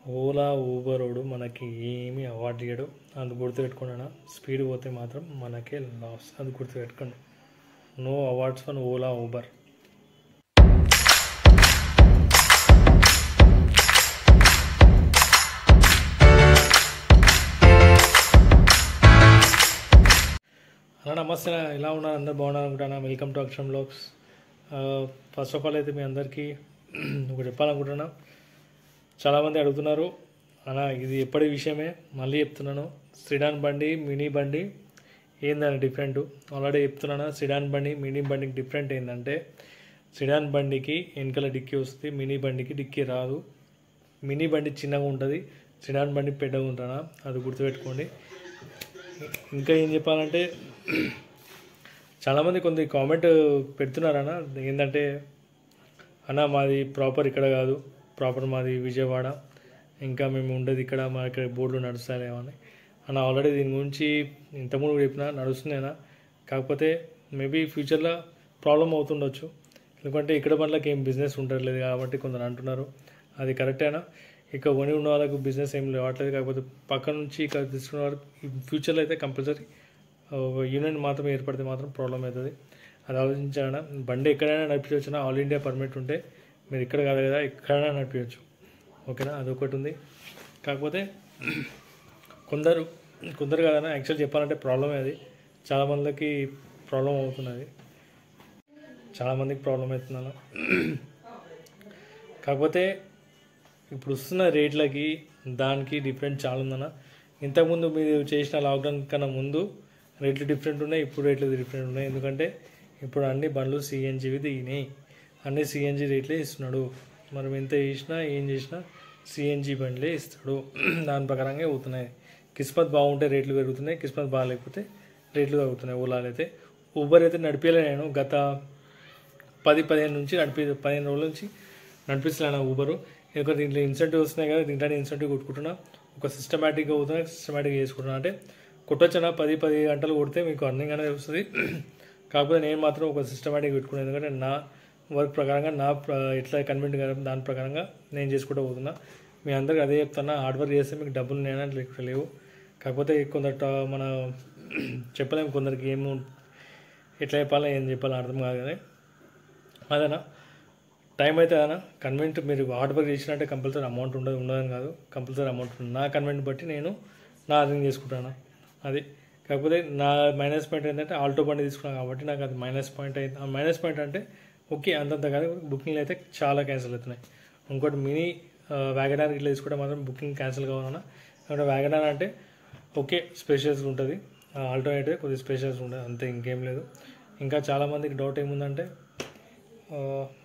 ఓలా ఊబరోడు మనకి ఏమీ అవార్డు ఇయ్యడు అది గుర్తుపెట్టుకున్నా స్పీడ్ పోతే మాత్రం మనకే లాస్ అది గుర్తుపెట్టుకోండి no awards for Ola Uber అలా నమస్తే అన్న. ఎలా ఉన్నారు అందరు బాగున్నారు అనుకుంటున్నా welcome to Aksharam blogs first of all అయితే మీ అందరికీ ఒకటి చెప్పాలనుకుంటున్నా చాలామంది అడుగుతున్నారు అలా ఇది ఎప్పటి విషయమే మళ్ళీ చెప్తున్నాను సిడాన్ బండి మినీ బండి ఏందని డిఫరెంట్ ఆల్రెడీ చెప్తున్నాను సిడాన్ బండి మినీ బండికి డిఫరెంట్ ఏంటంటే సిడాన్ బండికి వెనకాల డిక్కీ వస్తుంది మినీ బండికి డిక్కీ రాదు మినీ బండి చిన్నగా ఉంటుంది సిడాన్ బండి పెద్దగా ఉంటుందా అది గుర్తుపెట్టుకోండి ఇంకా ఏం చెప్పాలంటే చాలామంది కొంత కామెంట్ పెడుతున్నారన్న ఏంటంటే అన్న మాది ప్రాపర్ ఇక్కడ కాదు ప్రాపర్ మాది విజయవాడ ఇంకా మేము ఉండేది ఇక్కడ మా ఇక్కడ బోర్డులు నడుస్తాయేమో అని అన్న ఆల్రెడీ దీని గురించి ఇంతకుముందు కూడా చెప్పిన నడుస్తున్నాయినా కాకపోతే మేబీ ఫ్యూచర్లో ప్రాబ్లం అవుతుండొచ్చు ఎందుకంటే ఇక్కడ పనులకు ఏం బిజినెస్ ఉండట్లేదు కాబట్టి కొందరు అంటున్నారు అది కరెక్టేనా ఇక కొని ఉన్న వాళ్ళకు బిజినెస్ ఏం రావట్లేదు కాకపోతే పక్క నుంచి ఇక్కడ తీసుకున్న వాళ్ళకి ఫ్యూచర్లో అయితే కంపల్సరీ ఒక యూనియన్ మాత్రం ఏర్పడితే మాత్రం ప్రాబ్లం అవుతుంది అది ఆలోచించాలన్నా బండి ఎక్కడైనా నడిపించవచ్చునా ఆల్ ఇండియా పర్మిట్ ఉంటే మీరు ఇక్కడ కాదు కదా ఎక్కడైనా నడిపించవచ్చు ఓకేనా అదొకటి ఉంది కాకపోతే కొందరు కొందరు కదన్నా యాక్చువల్ చెప్పాలంటే ప్రాబ్లమే అది చాలా మందికి ప్రాబ్లం అవుతున్నది చాలామందికి ప్రాబ్లం అవుతుందన్న కాకపోతే ఇప్పుడు వస్తున్న రేట్లకి దానికి డిఫరెంట్ చాలా ఉందన్న ఇంతకుముందు మీరు చేసిన లాక్డౌన్ కన్నా ముందు రేట్లు డిఫరెంట్ ఉన్నాయి ఇప్పుడు రేట్లు డిఫరెంట్ ఉన్నాయి ఎందుకంటే ఇప్పుడు అన్ని బండ్లు సిఎన్జివి దిగినాయి అన్ని సిఎన్జి రేట్లే ఇస్తున్నాడు మనం ఎంత చేసినా ఏం చేసినా సిఎన్జి బండ్లే ఇస్తాడు దాని ప్రకారంగా అవుతున్నాయి కిస్మత్ బాగుంటే రేట్లు పెరుగుతున్నాయి కిస్మత్ బాగాలేకపోతే రేట్లు తగ్గుతున్నాయి ఓలాలు అయితే ఊబర్ అయితే నడిపేలే నేను గత పది పదిహేను నుంచి నడిపి పదిహేను రోజుల నుంచి నడిపిస్తున్నాను ఊబరు ఎందుకంటే దీంట్లో ఇన్సెంటివ్ వస్తున్నాయి కదా దీంట్లో ఇన్సెంటివ్ కొట్టుకుంటున్నా ఒక సిస్టమేటిక్గా అవుతున్నా సిస్టమేటిక్గా చేసుకుంటున్నా అంటే కొట్టొచ్చిన పది పది గంటలు కొడితే మీకు అర్నింగ్ అనేది వస్తుంది కాకపోతే నేను మాత్రం ఒక సిస్టమేటిక్ పెట్టుకున్నాను ఎందుకంటే నా వర్క్ ప్రకారంగా నా ప్ర- ఎట్లా కన్వెంట్ కదా దాని ప్రకారంగా నేను చేసుకుంటూ పోతున్నా మీ అందరికి అదే చెప్తున్నా హార్డ్ వర్క్ చేస్తే మీకు డబ్బులు నేనా లేకపోతే లేవు కాకపోతే కొందరు ట- మన చెప్పలేము కొందరికి ఏమో ఎట్లా చెప్పాలో ఏం చెప్పాలో అర్థం కాదు కానీ అదేనా టైం అయితే అనా కన్వెంట్ మీరు హార్డ్ వర్క్ చేసినట్టే కంపల్సరీ అమౌంట్ ఉండదు ఉండదని కాదు కంపల్సరీ అమౌంట్ ఉంటుంది నా కన్వెంట్ బట్టి నేను నా అర్థం చేసుకుంటాను అది కాకపోతే నా మైనస్ పాయింట్ ఏంటంటే ఆల్టో బండి తీసుకున్నాను కాబట్టి నాకు అది మైనస్ పాయింట్ అయితే ఆ మైనస్ పాయింట్ అంటే ఓకే అంతంత కాదు బుకింగ్లు అయితే చాలా క్యాన్సిల్ అవుతున్నాయి ఇంకోటి మినీ వ్యాగనార్ ఇట్లా తీసుకుంటే మాత్రం బుకింగ్ క్యాన్సిల్ కావాలన్నా అక్కడ వ్యాగనార్ అంటే ఓకే స్పేషియస్ ఉంటుంది ఆల్టో అయితే కొద్దిగా స్పేషియస్ ఉంటుంది అంతే ఇంకేం లేదు ఇంకా చాలామందికి డౌట్ ఏముందంటే ఆ,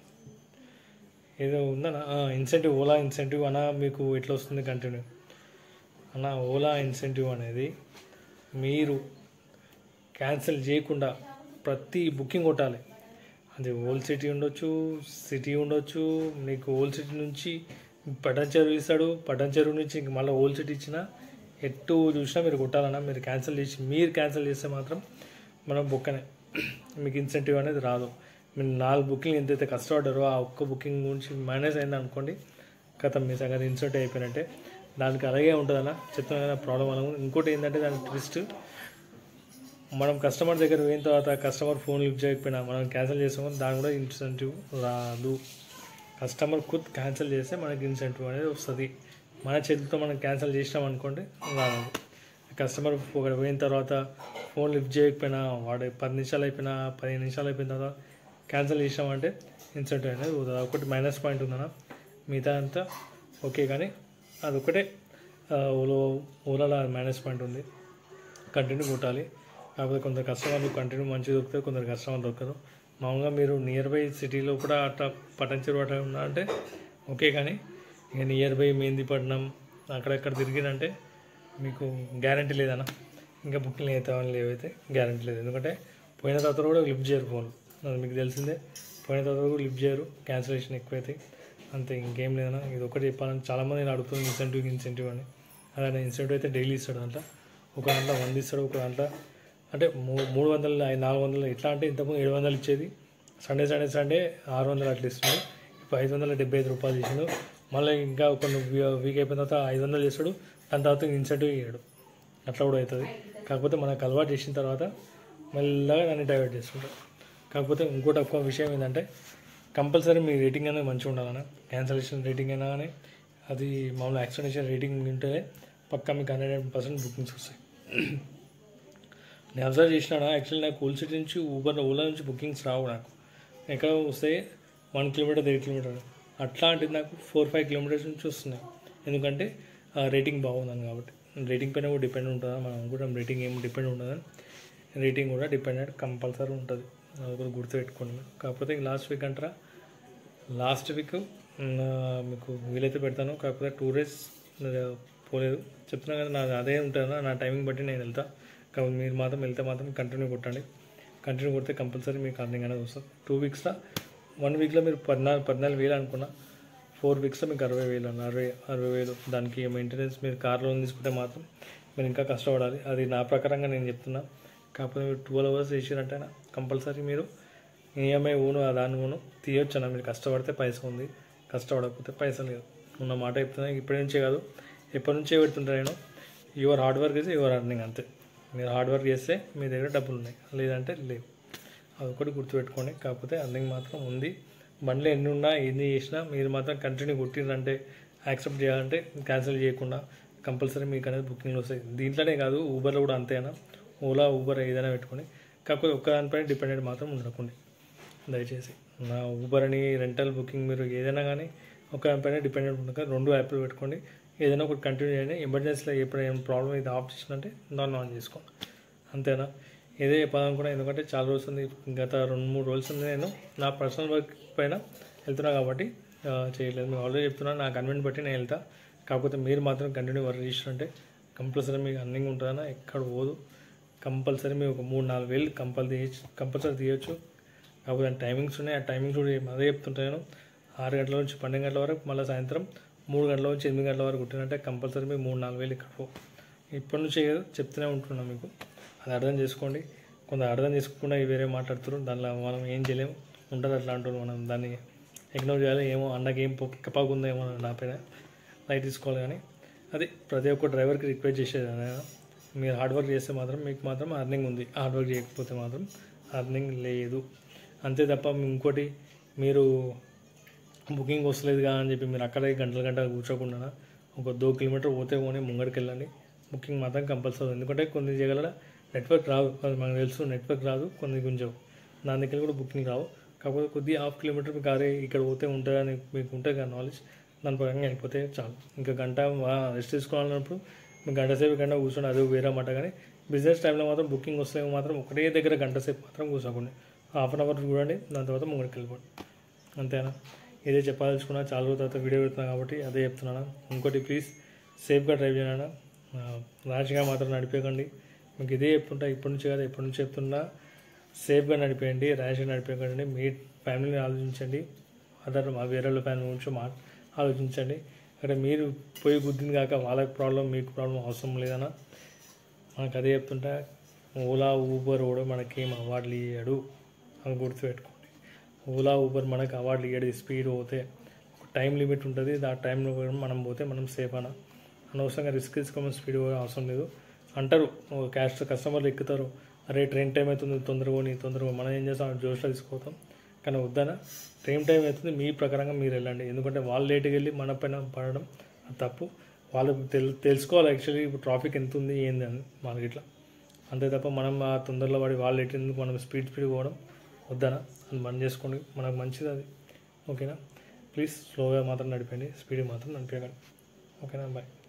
ఏదో ఉందన్న ఇన్సెంటివ్ ఓలా ఇన్సెంటివ్ అన్న మీకు ఎట్లా వస్తుంది కంటిన్యూ అన్న ఓలా ఇన్సెంటివ్ అనేది మీరు క్యాన్సిల్ చేయకుండా ప్రతి బుకింగ్ కొట్టాలి అది ఓల్డ్ సిటీ ఉండొచ్చు సిటీ ఉండొచ్చు నీకు ఓల్డ్ సిటీ నుంచి పటన్ చెరువు ఇస్తాడు పటన్ చెరువు నుంచి ఇంక మళ్ళీ ఓల్డ్ సిటీ ఇచ్చిన ఎటు చూసినా మీరు కొట్టాలన్నా మీరు క్యాన్సిల్ చేసి మీరు క్యాన్సిల్ చేస్తే మాత్రం మనం బుక్కనే మీకు ఇన్సెంటివ్ అనేది రాదు మీరు నాలుగు బుకింగ్ ఎంతైతే కష్టపడ్డారో ఆ ఒక్క బుకింగ్ గురించి మైనస్ అయింది అనుకోండి కథ మీ సంగతి ఇన్సెంట్ అయిపోయినట్టే దానికి అలాగే ఉంటుందన్న చెప్తున్నా ప్రాబ్లం అలా ఉంది. ఇంకోటి ఏంటంటే దాని ట్విస్ట్ మనం కస్టమర్ దగ్గర పోయిన తర్వాత కస్టమర్ ఫోన్ లిఫ్ట్ చేయకపోయినా మనం క్యాన్సిల్ చేసాము దాని కూడా ఇన్సెంటివ్ రాదు కస్టమర్ కుద్ క్యాన్సిల్ చేస్తే మనకి ఇన్సెంటివ్ అనేది వస్తుంది మన చేతితో మనం క్యాన్సిల్ చేసినాం అనుకోండి రాదు కస్టమర్ ఒకటి పోయిన తర్వాత ఫోన్ లిఫ్ట్ చేయకపోయినా వాడు పది నిమిషాలు అయిపోయినా పదిహేను నిమిషాలు అయిపోయిన తర్వాత క్యాన్సిల్ చేసామంటే ఇన్సెంటివ్ అనేది పోతుంది ఒకటి మైనస్ పాయింట్ ఉందన్న మిగతా అంతా ఓకే కానీ అదొకటే ఆ, ఓలో ఓలాలో మైనస్ పాయింట్ ఉంది కంటిన్యూ కొట్టాలి కాకపోతే కొందరు కస్టమర్లు కంటిన్యూ మంచిగా దొరుకుతాయి కొందరు కస్టమర్ దొరకదు మామూలుగా మీరు నియర్ బై సిటీలో కూడా అట్లా పటంచెరు అట్లా ఉన్నారంటే ఓకే కానీ ఇక నియర్ బై మెహందీపట్నం అక్కడక్కడ తిరిగినంటే మీకు గ్యారంటీ లేదన్న ఇంకా బుకింగ్ అవుతామని లేవైతే గ్యారంటీ లేదు ఎందుకంటే పోయిన తర్వాత కూడా లిఫ్ట్ చేయరు ఫోన్ అది మీకు తెలిసిందే పోయిన తర్వాత కూడా లిఫ్ట్ చేయరు క్యాన్సిలేషన్ ఎక్కువైతాయి అంతే ఇంకేం లేదన్నా ఇది ఒకటి చెప్పాలని చాలామంది నేను అడుగుతుంది ఇన్సెంటివ్ ఇన్సెంటివ్ అని అదే ఇన్సెంటివ్ అయితే డైలీ ఇస్తాడు దాంట్లో ఒక దాంట్లో వంద ఇస్తాడు ఒక దాంట్లో అంటే మూ మూడు వందలు ఐ- నాలుగు వందలు ఎట్లా అంటే ఇంతకుముందు ఏడు వందలు ఇచ్చేది సండే సండే సండే ఆరు వందలు అట్లా ఇస్తుంది ఇప్పుడు ఐదు వందల డెబ్బై ఐదు రూపాయలు ఇచ్చిండు మళ్ళీ ఇంకా కొన్ని వీక్ అయిపోయిన తర్వాత ఐదు వందలు చేస్తాడు దాని తర్వాత ఇన్సెంటివ్ ఇయ్యాడు అట్లా కూడా అవుతుంది కాకపోతే మనకు అలవాటు చేసిన తర్వాత మెల్లగా దాన్ని డైవర్ట్ చేసుకుంటాం కాకపోతే ఇంకోటి ఒక్క విషయం ఏంటంటే కంపల్సరీ మీ రేటింగ్ అనేది మంచిగా ఉండాలన్న క్యాన్సలేషన్ రేటింగ్ అయినా కానీ అది మామూలు యాక్సిడెంటేషన్ రేటింగ్ ఉంటే పక్కా మీకు హండ్రెడ్ పర్సెంట్ బుకింగ్స్ వస్తాయి నేను అబ్జర్వ్ చేసినాను యాక్చువల్లీ నాకు కూల్ సిటీ నుంచి ఊబర్ ఓలా నుంచి బుకింగ్స్ రావు నాకు ఎక్కడ వస్తే వన్ కిలోమీటర్ త్రీ కిలోమీటర్ అట్లాంటిది నాకు ఫోర్ ఫైవ్ కిలోమీటర్స్ నుంచి వస్తున్నాయి ఎందుకంటే రేటింగ్ బాగుందని కాబట్టి రేటింగ్ పైన కూడా డిపెండ్ ఉంటుంది మనం కూడా రేటింగ్ ఏం డిపెండ్ ఉండదు రేటింగ్ కూడా డిపెండెంట్ కంపల్సరీ ఉంటుంది అది కూడా గుర్తుపెట్టుకోండి కాకపోతే లాస్ట్ వీక్ అంటారా లాస్ట్ వీక్ మీకు వీలైతే పెడతాను కాకపోతే టూ డేస్ పోలేదు చెప్తున్నా కదా నాది అదే ఉంటుంది నా టైమింగ్ బట్టి నేను వెళ్తా కాబట్టి మీరు మాత్రం వెళ్తే మాత్రం కంటిన్యూ కొట్టండి కంటిన్యూ కొడితే కంపల్సరీ మీకు అర్నింగ్ అనేది వస్తుంది టూ వీక్స్లో వన్ వీక్లో మీరు పద్నాలుగు పద్నాలుగు వేలు అనుకున్నా ఫోర్ వీక్స్లో మీకు అరవై వేలు అన్న అరవై అరవై వేలు దానికి మెయింటెనెన్స్ మీరు కార్ లోన్ తీసుకుంటే మాత్రం మీరు ఇంకా కష్టపడాలి అది నా ప్రకారంగా నేను చెప్తున్నా కాకపోతే మీరు ట్వెల్వ్ అవర్స్ చేసినట్టే కంపల్సరీ మీరు ఈఎంఐ ఊను ఆ దాని ఊను తీయొచ్చు అన్న మీరు కష్టపడితే పైస ఉంది కష్టపడకపోతే పైస లేదు ఉన్న మాట చెప్తున్నా ఇప్పటి నుంచే కాదు ఎప్పటి నుంచే పెడుతుంటా నేను your hard work is your earning అంతే మీరు హార్డ్ వర్క్ చేస్తే మీ దగ్గర డబ్బులు ఉన్నాయి లేదంటే లేవు అదొకటి గుర్తుపెట్టుకోండి కాకపోతే అర్నింగ్ మాత్రం ఉంది బండ్లు ఎన్ని ఉన్నా ఎన్ని చేసినా మీరు మాత్రం కంటిన్యూ కొట్టిందంటే యాక్సెప్ట్ చేయాలంటే క్యాన్సిల్ చేయకుండా కంపల్సరీ మీకు అనేది బుకింగ్లు వస్తాయి దీంట్లోనే కాదు ఊబర్లో కూడా అంతేనా ఓలా ఊబర్ ఏదైనా పెట్టుకోండి కాకపోతే ఒక్క దానిపైన డిపెండెంట్ మాత్రం ఉండకండి దయచేసి నా ఊబర్ అని రెంటల్ బుకింగ్ మీరు ఏదైనా కానీ ఒక దానిపైన డిపెండెంట్ ఉండక రెండు యాప్లు పెట్టుకోండి ఏదైనా ఒకటి కంటిన్యూ చేయండి ఎమర్జెన్సీలో ఎప్పుడైనా ప్రాబ్లం ఇది ఆఫ్ చేసినంటే దాన్ని ఆన్ చేసుకోండి అంతేనా ఇదే చెప్పాలనుకున్నా ఎందుకంటే చాలా రోజులు ఉంది గత రెండు మూడు రోజులు ఉంది నేను నా పర్సనల్ వర్క్ పైన వెళ్తున్నా కాబట్టి ఆ, చేయలేదు మీకు ఆల్రెడీ చెప్తున్నా నా కన్వెంట్ బట్టి నేను వెళ్తా కాకపోతే మీరు మాత్రం కంటిన్యూ వర్క్ చేసినంటే కంపల్సరీ మీకు అన్నింగ్ ఉంటుందన్నా ఎక్కడ పోదు కంపల్సరీ మీరు ఒక మూడు నాలుగు వేలు కంపల్ తీయచ్చు కంపల్సరీ తీయచ్చు కాకపోతే టైమింగ్స్ ఉన్నాయి ఆ టైమింగ్స్ కూడా అదే చెప్తుంటాను ఆరు గంటల నుంచి పన్నెండు గంటల వరకు మళ్ళీ సాయంత్రం మూడు గంటల నుంచి ఎనిమిది గంటల వరకు కుట్టినంటే కంపల్సరీ మీరు మూడు నాలుగు వేలు ఇక్కడ పో ఇప్పటి నుంచి ఏదో చెప్తూనే ఉంటున్నాం మీకు అది అర్థం చేసుకోండి కొంత అర్థం చేసుకోకుండా ఇవి వేరే మాట్లాడుతున్నారు దానిలో మనం ఏం చేయలేము ఉంటుంది అట్లా అంటున్నాం మనం దాన్ని ఇగ్నోర్ చేయాలి ఏమో అన్నకి ఏం కపాకుందో నా పైన లైట్ తీసుకోవాలి కానీ అది ప్రతి ఒక్క డ్రైవర్కి రిక్వెస్ట్ చేసేది అదే. మీరు హార్డ్ వర్క్ చేస్తే మాత్రం మీకు మాత్రం అర్నింగ్ ఉంది హార్డ్ వర్క్ చేయకపోతే మాత్రం అర్నింగ్ లేదు అంతే తప్ప ఇంకోటి మీరు బుకింగ్ వస్తలేదు కదా అని చెప్పి మీరు అక్కడే గంటల గంటలు కూర్చోకుండా ఒక దో కిలోమీటర్ పోతే పోనీ ముంగడికి వెళ్ళండి బుకింగ్ మాత్రం కంపల్సరీ ఎందుకంటే కొన్ని జగల నెట్వర్క్ రాదు అది మనకు తెలుసు నెట్వర్క్ రాదు కొన్ని కొంచెం దాని దగ్గర కూడా బుకింగ్ రావు కాకపోతే కొద్దిగా హాఫ్ కిలోమీటర్ మీకు అరే ఇక్కడ పోతే ఉంటుందని మీకు ఉంటుంది కదా నాలెడ్జ్ దాని పరంగా వెళ్ళిపోతే చాలు ఇంకా గంట రెస్ట్ తీసుకోవాలన్నప్పుడు మీకు గంట సేపు గంట కూర్చొని అది వేరే మాట కానీ బిజినెస్ టైంలో మాత్రం బుకింగ్ వస్తే మాత్రం ఒకటే దగ్గర గంట సేపు మాత్రం కూర్చోకండి హాఫ్ అన్ అవర్ చూడండి దాని తర్వాత ముంగడికి వెళ్ళిపోండి అంతేనా ఇదే చెప్పాల్సుకున్నా చాలా రోజుల తర్వాత వీడియో పెడుతున్నా కాబట్టి అదే చెప్తున్నాను ఇంకోటి ప్లీజ్ సేఫ్గా డ్రైవ్ చేయాలన్నా ర్యాష్గా మాత్రం నడిపేయకండి మీకు ఇదే చెప్తుంటా ఇప్పటి నుంచి కాదు ఎప్పటి నుంచి చెప్తున్నా సేఫ్గా నడిపేయండి ర్యాష్గా నడిపేయకండి మీ ఫ్యామిలీని ఆలోచించండి అదర్ మా వేరే వాళ్ళ ఫ్యామిలీ గురించి మా ఆలోచించండి అక్కడ మీరు పోయి గుద్దింది కాక వాళ్ళకి ప్రాబ్లం మీకు ప్రాబ్లం అవసరం లేదన్నా మనకు అదే చెప్తుంటా ఓలా ఊబర్ కూడా మనకేం అవార్డులు ఇయ్యాడు అని గుర్తుపెట్టుకోండి ఓలా ఊబర్ మనకు అవార్డులు ఇయ్యాడు స్పీడ్ పోతే ఒక టైం లిమిట్ ఉంటుంది ఆ టైంలో కూడా మనం పోతే మనం సేఫ్ అన్న అనవసరంగా రిస్క్ తీసుకోమని స్పీడ్ పోయే అవసరం లేదు అంటారు క్యాష్ కస్టమర్లు ఎక్కుతారు అరే ట్రైన్ టైం అవుతుంది తొందరగా నీ తొందరగా మనం ఏం చేస్తాం జోష్లో తీసుకోతాం కానీ వద్దనా ట్రైన్ టైం అవుతుంది మీ ప్రకారంగా మీరు వెళ్ళండి ఎందుకంటే వాళ్ళు లేట్గా వెళ్ళి మన పైన పడడం అది తప్పు వాళ్ళకి తెల్ తెలుసుకోవాలి యాక్చువల్లీ ఇప్పుడు ట్రాఫిక్ ఎంత ఉంది ఏంది అని మనకి ఇట్లా అంతే తప్ప మనం ఆ తొందరలో పడి వాళ్ళు ఎట్టేందుకు మనం స్పీడ్ స్పీడ్ పోవడం వద్దనా అది మనం చేసుకోండి మనకు మంచిది అది ఓకేనా ప్లీజ్ స్లోగా మాత్రం నడిపండి స్పీడ్ మాత్రం నడిపేయకండి ఓకేనా బాయ్